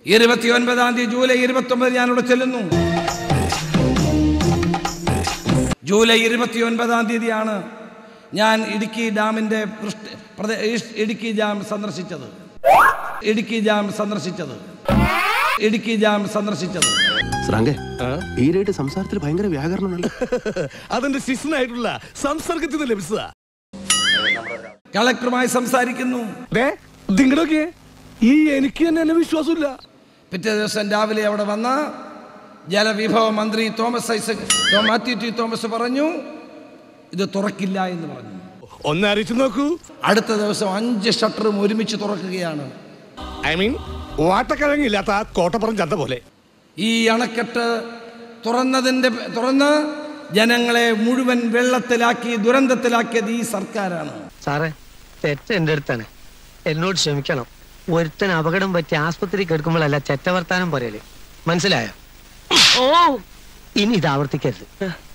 ഇരുപത്തി ഒൻപതാം തീയതി ജൂലൈ ഇരുപത്തി ഒമ്പത് ഞാനിവിടെ ചെല്ലുന്നു ജൂലൈ ഇരുപത്തി ഒൻപതാം തീയതിയാണ് ഞാൻ ഇടുക്കി ഡാമിൻ്റെ വൃഷ്ടി- പ്രദേ- ഇഷ്- ഇടുക്കി ഡാം സന്ദർശിച്ചത് ഇടുക്കി ഡാം സന്ദർശിച്ചത് ഇടുക്കി ഡാം സന്ദർശിച്ചത് ശ്രാങ്കെ ഈരായിട്ട് സംസാരത്തിൽ ഭയങ്കര വ്യാകരണമല്ല അതെന്റെ ശിഷ്യനായിട്ടുള്ള സംസർഗത്തിൽ നിന്ന് ലഭിച്ചതാ കളക്ടറുമായി സംസാരിക്കുന്നു നിങ്ങളൊക്കെ ഈ എനിക്ക് തന്നെ എന്നെ വിശ്വാസമില്ല പിറ്റേ ദിവസം രാവിലെ അവിടെ വന്ന ജലവിഭവ മന്ത്രി തോമസ് ഐസക് തോ- മാത്യു ടി തോമസ് പറഞ്ഞു ഇത് തുറക്കില്ല എന്ന് പറഞ്ഞു ഒന്ന് അറിയിച്ചു നോക്കൂ അടുത്ത ദിവസം അഞ്ച് ഷട്ടറും ഒരുമിച്ച് തുറക്കുകയാണ് ഐ മീൻ വാട്ടക്കിഴങ്ങില്ലാത്ത കോട്ടപ്പുറം ചന്ത പോലെ ഈ അണക്കെട്ട് തുറന്നതിൻ്റെ തുറന്ന് ജനങ്ങളെ മുഴുവൻ വെള്ളത്തിലാക്കി ദുരന്തത്തിലാക്കിയത് ഈ സർക്കാരാണ് സാറേ തെറ്റ് എൻ്റെ അടുത്താണ് എന്നോട് ക്ഷമിക്കണം ഒരുത്തൻ അപകടം പറ്റി ആസ്പത്രി കിടക്കുമ്പോഴല്ല ചെറ്റവർത്താനം പറയല് മനസ്സിലായോ ഓ ഇനി ഇത് ആവർത്തിക്കരുത്